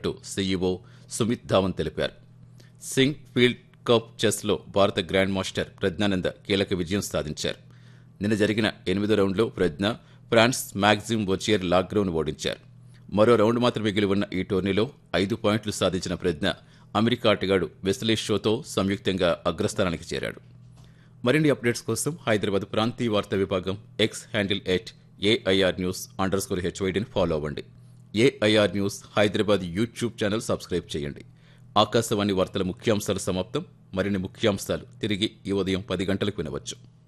చేస్తున్నట్టు సీఈఓ సుమిత్ ధావన్ తెలిపారు Singh field cup చెస్లో భారత గ్రాండ్ మాస్టర్ ప్రజ్ఞానంద కీలక విజయం సాధించారు నిన్న జరిగిన ఎనిమిదో రౌండ్లో ప్రజ్ఞ ఫ్రాన్స్ మ్యాగ్జిమ్ వొచియర్ లాగ్రోను ఓడించారు మరో రౌండ్ మాత్రం మిగిలి ఉన్న ఈ టోర్నీలో ఐదు పాయింట్లు సాధించిన ప్రజ్ఞ అమెరికా ఆటగాడు వెస్లీ షోతో సంయుక్తంగా అగ్రస్థానానికి చేరాడు మరిన్ని అప్డేట్స్ కోసం హైదరాబాద్ ప్రాంతీయ వార్తా విభాగం X handle at AIR news underscore హెచ్వైడిని ఫాలో అవ్వండి AIR news Hyderabad YouTube channel subscribe చేయండి ఆకాశవాణి వార్తల ముఖ్యాంశాలు సమాప్తం మరిన్ని ముఖ్యాంశాలు తిరిగి ఈ ఉదయం పది గంటలకు వినవచ్చు